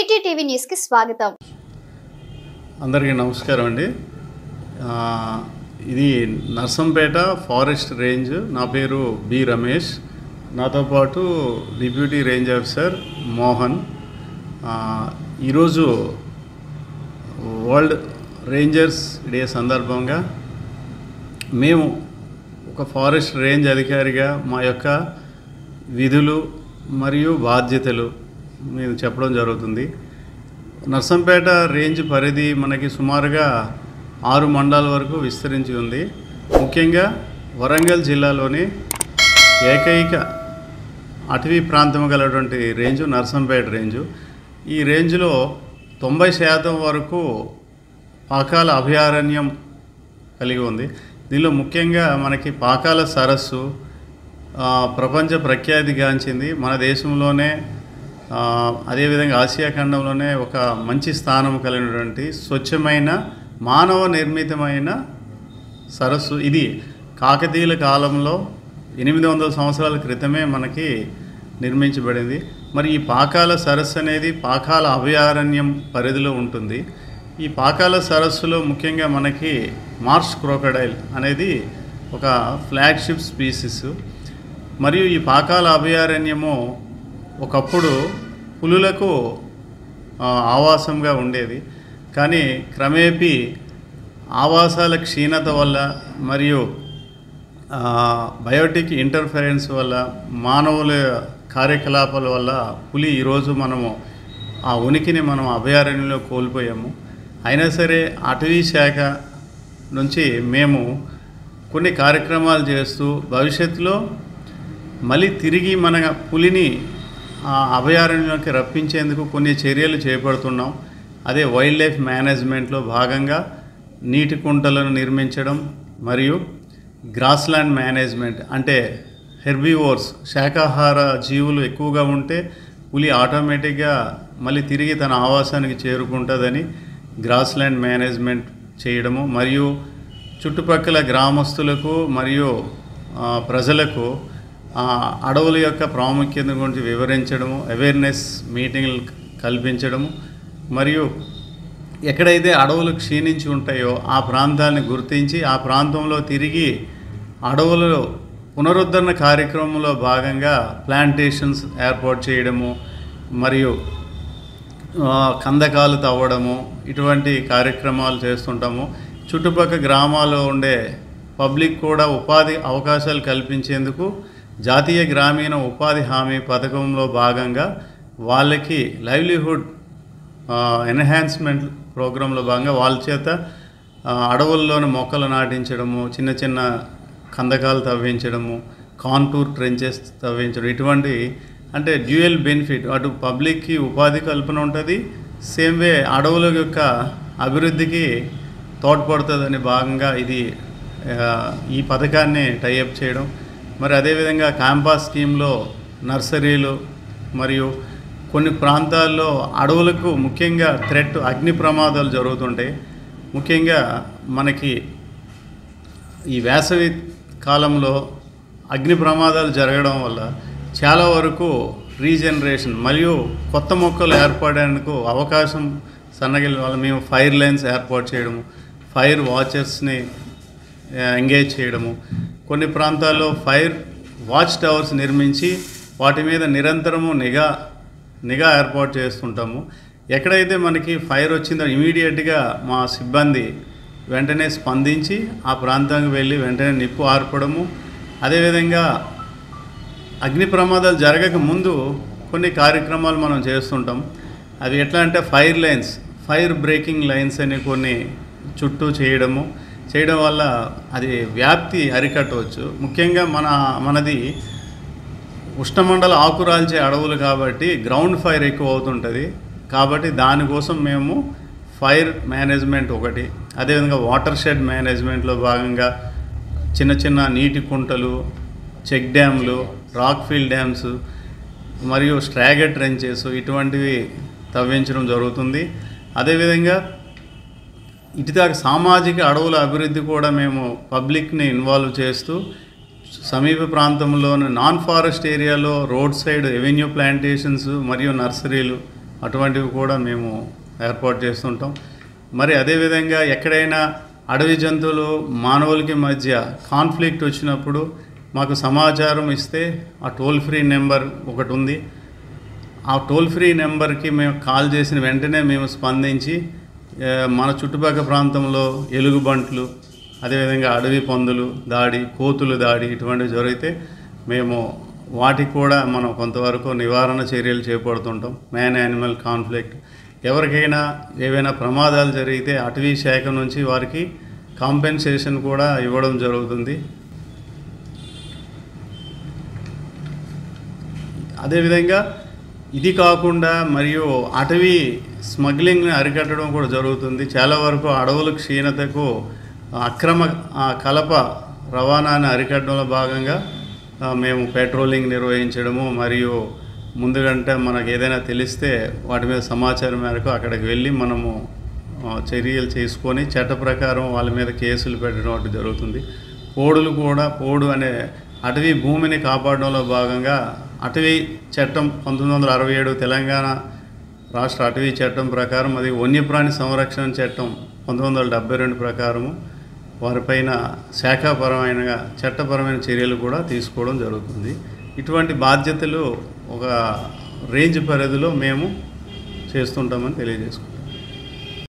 వీటీ TV news కి స్వాగతం అందరికీ నమస్కారం అండి ఆ, ఇది నర్సంపేట ఫారెస్ట్ రేంజ్ నా పేరు బి రమేష్ నాతో పాటు డిప్యూటీ రేంజ్ ఆఫీసర్ మోహన్ ఆ, ఈరోజు వరల్డ్ రేంజర్స్ డే సందర్భంగా మేము ఒక ఫారెస్ట్ రేంజ్ అధికారిగా మా యొక్క విధులు మరియు బాధ్యతలు మేము చెప్పడం జరుగుతుంది నర్సంపేట రేంజ్ పరిధి మనకి సుమారుగా ఆరు మండలాల వరకు విస్తరించి ఉంది ముఖ్యంగా వరంగల్ జిల్లాలోని ఏకైక అటవీ ప్రాంతం గలటువంటి రేంజు నర్సంపేట రేంజు ఈ రేంజ్లో తొంభై శాతం వరకు పాకాల అభయారణ్యం కలిగి ఉంది దీనిలో ముఖ్యంగా మనకి పాకాల సరస్సు ఆ, ప్రపంచ ప్రఖ్యాతిగాంచింది మన దేశంలోనే ఆ, అదేవిధంగా ఆసియా ఖండంలోనే ఒక మంచి స్థానం కలిగినటువంటి స్వచ్ఛమైన మానవ నిర్మితమైన సరస్సు ఇది కాకతీయుల కాలంలో ఎనిమిది వందల సంవత్సరాల క్రితమే మనకి నిర్మించబడింది మరి ఈ పాకాల సరస్సు అనేది పాకాల అభయారణ్యం పరిధిలో ఉంటుంది ఈ పాకాల సరస్సులో ముఖ్యంగా మనకి మార్స్ క్రోకడైల్ అనేది ఒక ఫ్లాగ్షిప్ స్పీసీస్ మరియు ఈ పాకాల అభయారణ్యము ఒకప్పుడు పులులకు ఆ, ఆవాసంగా ఉండేది కానీ క్రమేపీ ఆవాసాల క్షీణత వల్ల మరియు ఆ, బయోటిక్ ఇంటర్ఫరెన్స్ వల్ల మానవుల కార్యకలాపాల వల్ల పులి ఈరోజు మనము ఆ ఉనికిని మనం అభయారణ్యంలో కోల్పోయాము అయినా సరే అటవీ శాఖ నుంచి మేము కొన్ని కార్యక్రమాలు చేస్తూ భవిష్యత్తులో మళ్ళీ తిరిగి మన పులిని ఆ అభయారణ్యంలోకి రప్పించేందుకు కొన్ని చర్యలు చేపడుతున్నాం అదే వైల్డ్ లైఫ్ మేనేజ్మెంట్లో భాగంగా నీటి కుంటలను నిర్మించడం మరియు గ్రాస్లాండ్ మేనేజ్మెంట్ అంటే హెర్బివోర్స్ శాకాహార జీవులు ఎక్కువగా ఉంటే పులి ఆటోమేటిక్గా మళ్ళీ తిరిగి తన ఆవాసానికి చేరుకుంటుందని గ్రాస్లాండ్ మేనేజ్మెంట్ చేయడము మరియు చుట్టుపక్కల గ్రామస్తులకు మరియు ఆ, ప్రజలకు ఆ, అడవుల యొక్క ప్రాముఖ్యత గురించి వివరించడము అవేర్నెస్ మీటింగ్లు కల్పించడము మరియు ఎక్కడైతే అడవులు క్షీణించి ఉంటాయో ఆ ప్రాంతాన్ని గుర్తించి ఆ ప్రాంతంలో తిరిగి అడవులలో పునరుద్ధరణ కార్యక్రమంలో భాగంగా ప్లాంటేషన్స్ ఏర్పాటు చేయడము మరియు ఆ, కందకాలు తవ్వడము ఇటువంటి కార్యక్రమాలు చేస్తుంటాము చుట్టుపక్కల గ్రామాల్లో ఉండే పబ్లిక్ కూడా ఉపాధి అవకాశాలు కల్పించేందుకు జాతీయ గ్రామీణ ఉపాధి హామీ పథకంలో భాగంగా వాళ్ళకి లైవ్లీహుడ్ ఎన్హాన్స్మెంట్ ప్రోగ్రాంలో భాగంగా వాళ్ళ చేత ఆ, అడవుల్లోని మొక్కలు నాటించడము చిన్న చిన్న కందకాలు తవ్వించడము కాంటూర్ ట్రెంచెస్ తవ్వించడం ఇటువంటి అంటే డ్యూయల్ బెనిఫిట్ అటు పబ్లిక్కి ఉపాధి కల్పన ఉంటుంది సేమ్ వే అడవుల యొక్క అభివృద్ధికి తోడ్పడుతుందని భాగంగా ఇది ఆ, ఈ పథకాన్ని టైఅప్ చేయడం మరి అదేవిధంగా క్యాంపాస్ స్కీమ్లో నర్సరీలు మరియు కొన్ని ప్రాంతాల్లో అడవులకు ముఖ్యంగా థ్రెట్ అగ్ని ప్రమాదాలు జరుగుతుంటాయి ముఖ్యంగా మనకి ఈ వేసవి కాలంలో అగ్ని ప్రమాదాలు జరగడం వల్ల చాలా వరకు రీజనరేషన్ మరియు కొత్త మొక్కలు ఏర్పడేందుకు అవకాశం సన్నగిల వల్ల మేము ఫైర్ లైన్స్ ఏర్పాటు చేయడము ఫైర్ వాచర్స్ని ఎంగేజ్ చేయడము కొన్ని ప్రాంతాల్లో ఫైర్ వాచ్ టవర్స్ నిర్మించి వాటి మీద నిరంతరము నిఘా నిఘా ఏర్పాటు చేస్తుంటాము ఎక్కడైతే మనకి ఫైర్ వచ్చిందో ఇమీడియట్గా మా సిబ్బంది వెంటనే స్పందించి ఆ ప్రాంతానికి వెళ్ళి వెంటనే నిప్పు ఆర్పడము అదేవిధంగా అగ్ని ప్రమాదాలు జరగక ముందు కొన్ని కార్యక్రమాలు మనం చేస్తుంటాం అవి ఎట్లా అంటే fire lines fire breaking lines అని కొన్ని చుట్టూ చేయడము చేయడం వల్ల అది వ్యాప్తి అరికట్టవచ్చు ముఖ్యంగా మన మనది ఉష్ణమండల ఆకురాల్చే అడవులు కాబట్టి గ్రౌండ్ ఫైర్ ఎక్కువ అవుతుంటుంది కాబట్టి దానికోసం మేము ఫైర్ మేనేజ్మెంట్ ఒకటి అదేవిధంగా వాటర్ షెడ్ మేనేజ్మెంట్లో భాగంగా చిన్న చిన్న నీటి కుంటలు చెక్ డ్యామ్లు రాక్ ఫీల్డ్ డ్యామ్స్ మరియు స్ట్రాగర్ ట్రెంచెస్ ఇటువంటివి తవ్వించడం జరుగుతుంది అదేవిధంగా ఇటుదాకా సామాజిక అడవుల అభివృద్ధి కూడా మేము పబ్లిక్ని ఇన్వాల్వ్ చేస్తూ సమీప ప్రాంతంలోని నాన్ ఫారెస్ట్ ఏరియాలో రోడ్ సైడ్ ఎవెన్యూ ప్లాంటేషన్స్ మరియు నర్సరీలు అటువంటివి కూడా మేము ఏర్పాటు చేస్తుంటాం మరి అదేవిధంగా ఎక్కడైనా అడవి జంతువులు మానవులకి మధ్య కాన్ఫ్లిక్ట్ వచ్చినప్పుడు మాకు సమాచారం ఇస్తే ఆ టోల్ ఫ్రీ నెంబర్ ఒకటి ఉంది ఆ టోల్ ఫ్రీ నెంబర్కి మేము కాల్ చేసిన వెంటనే మేము స్పందించి ఆ, మన చుట్టుపక్కల ప్రాంతంలో ఎలుగుబంట్లు అదేవిధంగా అడవి పందులు దాడి కోతులు దాడి ఇటువంటివి జరిగితే మేము వాటికి కూడా మనం కొంతవరకు నివారణ చర్యలు చేపడుతుంటాం మ్యాన్ యానిమల్ కాన్ఫ్లిక్ట్ ఎవరికైనా ఏవైనా ప్రమాదాలు జరిగితే అటవీ శాఖ నుంచి వారికి కాంపెన్సేషన్ కూడా ఇవ్వడం జరుగుతుంది అదేవిధంగా ఇది కాకుండా మరియు అటవీ స్మగ్లింగ్ని అరికట్టడం కూడా జరుగుతుంది చాలా వరకు అడవుల క్షీణతకు అక్రమ ఆ, కలప రవాణాని అరికట్టడంలో భాగంగా ఆ, మేము పెట్రోలింగ్ నిర్వహించడము మరియు ముందుగంటే మనకు ఏదైనా తెలిస్తే వాటి మీద సమాచారం మేరకు అక్కడికి వెళ్ళి మనము ఆ, చర్యలు చేసుకొని చట్ట ప్రకారం వాళ్ళ మీద కేసులు పెట్టడం ఒకటి జరుగుతుంది పోడులు కూడా పోడు అనే అటవీ భూమిని కాపాడడంలో భాగంగా అటవీ చట్టం పంతొమ్మిది వందల అరవై ఏడు తెలంగాణ రాష్ట్ర అటవీ చట్టం ప్రకారం అది వన్యప్రాణి సంరక్షణ చట్టం పంతొమ్మిది వందల డెబ్బై రెండు ప్రకారము వారిపైన శాఖాపరమైన చట్టపరమైన చర్యలు కూడా తీసుకోవడం జరుగుతుంది ఇటువంటి బాధ్యతలు ఒక రేంజ్ పరిధిలో మేము చేస్తుంటామని తెలియజేసుకుంటాం